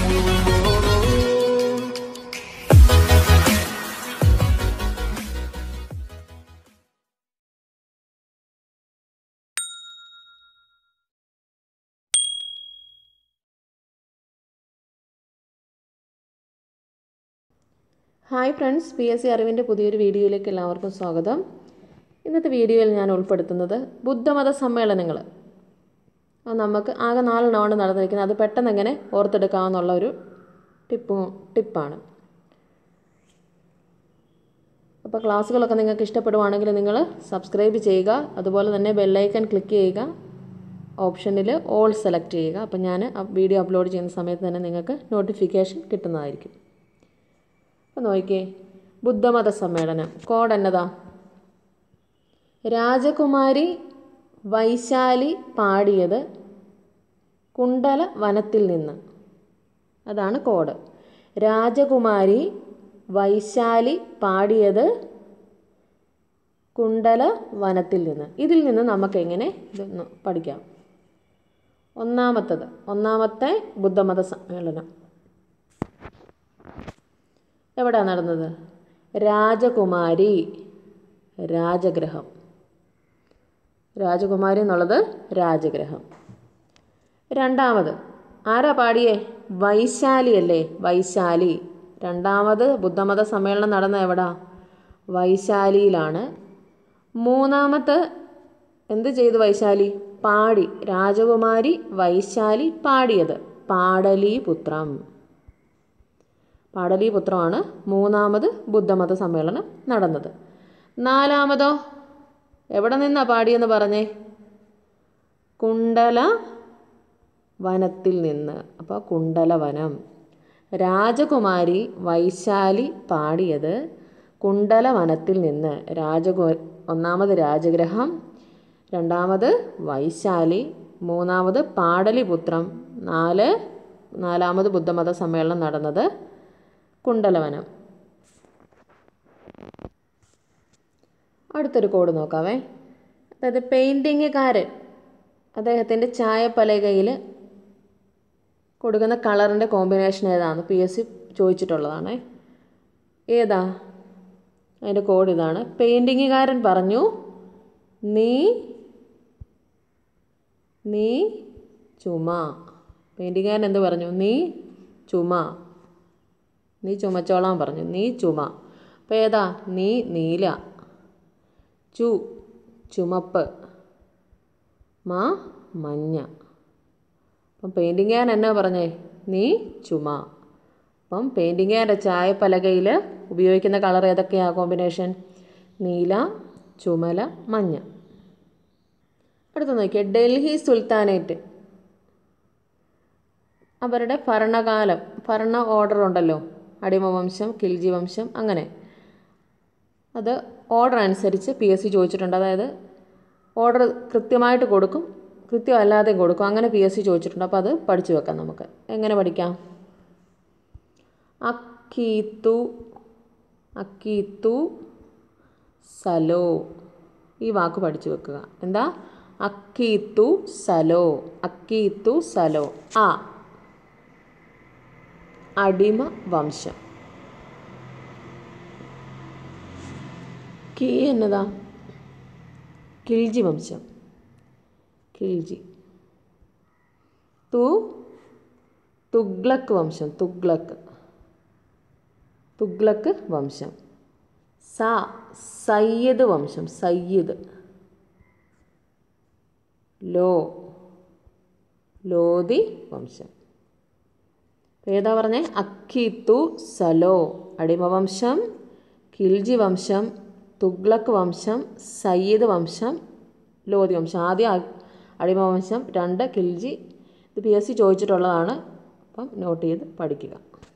hi friends P S C അറിവിൻ്റെ പുതിയൊരു വീഡിയോയിലേക്ക് എല്ലാവർക്കും സ്വാഗതം ഇന്നത്തെ വീഡിയോയിൽ ഞാൻ ഉൾപ്പെടുത്തുന്നത് ബുദ്ധമത സമ്മേളനങ്ങൾ അത് നമുക്ക് ആകെ നാലെണ്ണമാണ് നടന്നിരിക്കുന്നത് അത് പെട്ടെന്ന് എങ്ങനെ ഓർത്തെടുക്കാമെന്നുള്ള ഒരു ടിപ്പും ടിപ്പാണ് അപ്പോൾ ക്ലാസ്സുകളൊക്കെ നിങ്ങൾക്ക് ഇഷ്ടപ്പെടുവാണെങ്കിൽ നിങ്ങൾ സബ്സ്ക്രൈബ് ചെയ്യുക അതുപോലെ തന്നെ ബെല്ലൈക്കൺ ക്ലിക്ക് ചെയ്യുക ഓപ്ഷനിൽ ഓൾ സെലക്ട് ചെയ്യുക അപ്പോൾ ഞാൻ വീഡിയോ അപ്ലോഡ് ചെയ്യുന്ന സമയത്ത് തന്നെ നിങ്ങൾക്ക് നോട്ടിഫിക്കേഷൻ കിട്ടുന്നതായിരിക്കും അപ്പോൾ നോക്കിക്കേ ബുദ്ധമത സമ്മേളനം കോഡ് എന്നതാ രാജകുമാരി വൈശാലി പാടിയത് കുണ്ടല വനത്തിൽ നിന്ന് അതാണ് കോഡ് രാജകുമാരി വൈശാലി പാടിയത് കുണ്ടല വനത്തിൽ നിന്ന് ഇതിൽ നിന്ന് നമുക്ക് എങ്ങനെ ഇതൊന്ന് പഠിക്കാം ഒന്നാമത്തത് ഒന്നാമത്തെ ബുദ്ധമത സമ്മേളനം എവിടെ നടന്നത് രാജകുമാരി രാജഗ്രഹം രാജകുമാരി എന്നുള്ളത് രാജഗ്രഹം രണ്ടാമത് ആരാ പാടിയേ വൈശാലി അല്ലേ വൈശാലി രണ്ടാമത് ബുദ്ധമത സമ്മേളനം നടന്ന എവിടാ വൈശാലിയിലാണ് മൂന്നാമത്തെ എന്ത് ചെയ്തു വൈശാലി പാടി രാജകുമാരി വൈശാലി പാടിയത് പാടലീപുത്രം പാടലീപുത്രമാണ് മൂന്നാമത് ബുദ്ധമത സമ്മേളനം നടന്നത് നാലാമതോ എവിടെ നിന്നാ പാടിയെന്ന് പറഞ്ഞേ കുണ്ടല വനത്തിൽ നിന്ന് അപ്പോൾ കുണ്ടലവനം രാജകുമാരി വൈശാലി പാടിയത് കുണ്ടല വനത്തിൽ നിന്ന് രാജകു ഒന്നാമത് രാജഗ്രഹം രണ്ടാമത് വൈശാലി മൂന്നാമത് പാടലിപുത്രം നാല് നാലാമത് ബുദ്ധമത സമ്മേളനം നടന്നത് കുണ്ടലവനം അടുത്തൊരു കോഡ് നോക്കാവേ അതായത് പെയിൻറ്റിങ്ങുകാരൻ അദ്ദേഹത്തിൻ്റെ ചായപ്പലകയിൽ കൊടുക്കുന്ന കളറിൻ്റെ കോമ്പിനേഷൻ ഏതാണ് പി എസ് സി ചോദിച്ചിട്ടുള്ളതാണ് ഏതാ അതിൻ്റെ കോഡ് ഇതാണ് പെയിൻറ്റിങ്ങുകാരൻ പറഞ്ഞു നീ നീ ചുമ പെയിൻറ്റിങ്ങുകാരൻ എന്ത് പറഞ്ഞു നീ ചുമ നീ ചുമച്ചോളാൻ പറഞ്ഞു നീ ചുമ അപ്പോൾ ഏതാ നീ നീല ചു ചുമപ്പ് മാ മഞ്ഞ അപ്പം പെയിൻറ്റിങ്ങുകാരൻ എന്നാ പറഞ്ഞേ നീ ചുമ അപ്പം പെയിൻറ്റിങ്ങുകാരുടെ ചായപ്പലകയിൽ ഉപയോഗിക്കുന്ന കളർ ഏതൊക്കെയാ കോമ്പിനേഷൻ നീല ചുമല മഞ്ഞ അടുത്ത നോക്കിയേ ഡൽഹി സുൽത്താനേറ്റ് അവരുടെ ഭരണകാലം ഭരണ ഓർഡർ ഉണ്ടല്ലോ അടിമവംശം കിൽജി വംശം അങ്ങനെ അത് ഓർഡർ അനുസരിച്ച് പി എസ് സി ചോദിച്ചിട്ടുണ്ട് അതായത് ഓർഡർ കൃത്യമായിട്ട് കൊടുക്കും കൃത്യമല്ലാതെ കൊടുക്കും അങ്ങനെ പി എസ് സി ചോദിച്ചിട്ടുണ്ട് അപ്പോൾ അത് പഠിച്ചു വെക്കാം നമുക്ക് എങ്ങനെ പഠിക്കാം അക്കീത്തു അക്കീത്തു സലോ ഈ വാക്ക് പഠിച്ചു വെക്കുക എന്താ അക്കീത്തു സലോ അക്കീത്തു സലോ ആ അടിമ വംശം കി എന്നതാ കിൽജി വംശം കിൽജി തു തുഗ്ലക്ക് വംശം തുഗ്ലക്ക് തുഗ്ലക്ക് വംശം സ സയ്യദ് വംശം സയ്യിദ് ലോ ലോധി വംശം ഏതാ പറഞ്ഞേ അക്കിത്തു സലോ അടിമവംശം കിൽജി വംശം തുഗ്ലക്ക് വംശം സയ്യിദ് വംശം ലോധി വംശം ആദ്യം അടിമവംശം രണ്ട് കിൽജി ഇത് പി എസ് സി ചോദിച്ചിട്ടുള്ളതാണ് അപ്പം നോട്ട് ചെയ്ത് പഠിക്കുക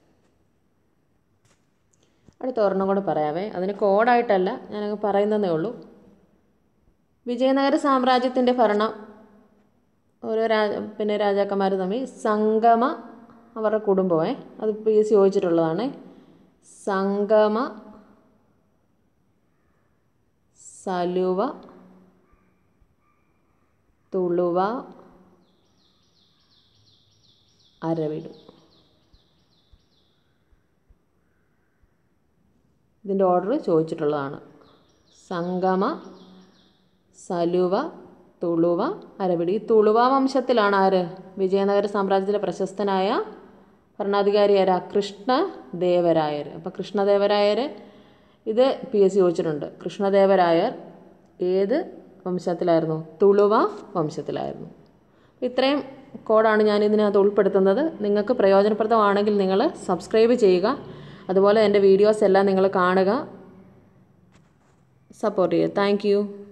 അടുത്ത ഒരെണ്ണം കൂടെ പറയാവേ അതിന് കോഡായിട്ടല്ല ഞാനങ്ങ് പറയുന്നതേ ഉള്ളൂ വിജയനഗര സാമ്രാജ്യത്തിൻ്റെ ഭരണം ഓരോ രാജ പിന്നെ രാജാക്കന്മാർ തമ്മിൽ സംഗമ അവരുടെ കുടുംബമേ അത് പി എസ് സി ചോദിച്ചിട്ടുള്ളതാണ് സംഗമ സലുവ തുളുവ അരവിടു ഇതിൻ്റെ ഓർഡർ ചോദിച്ചിട്ടുള്ളതാണ് സംഗമ സലുവ തുളുവ അരവിടി ഈ തുളുവ വംശത്തിലാണ് ആര് വിജയനഗര സാമ്രാജ്യത്തിലെ പ്രശസ്തനായ ഭരണാധികാരി ആരാ കൃഷ്ണദേവരായർ അപ്പോൾ കൃഷ്ണദേവരായർ ഇത് പി എസ് സി ചോദിച്ചിട്ടുണ്ട് കൃഷ്ണദേവരായർ ഏത് വംശത്തിലായിരുന്നു തുളുവ വംശത്തിലായിരുന്നു ഇത്രയും കോഡാണ് ഞാൻ ഇതിനകത്ത് ഉൾപ്പെടുത്തുന്നത് നിങ്ങൾക്ക് പ്രയോജനപ്രദമാണെങ്കിൽ നിങ്ങൾ സബ്സ്ക്രൈബ് ചെയ്യുക അതുപോലെ എൻ്റെ വീഡിയോസ് എല്ലാം നിങ്ങൾ കാണുക സപ്പോർട്ട് ചെയ്യുക താങ്ക്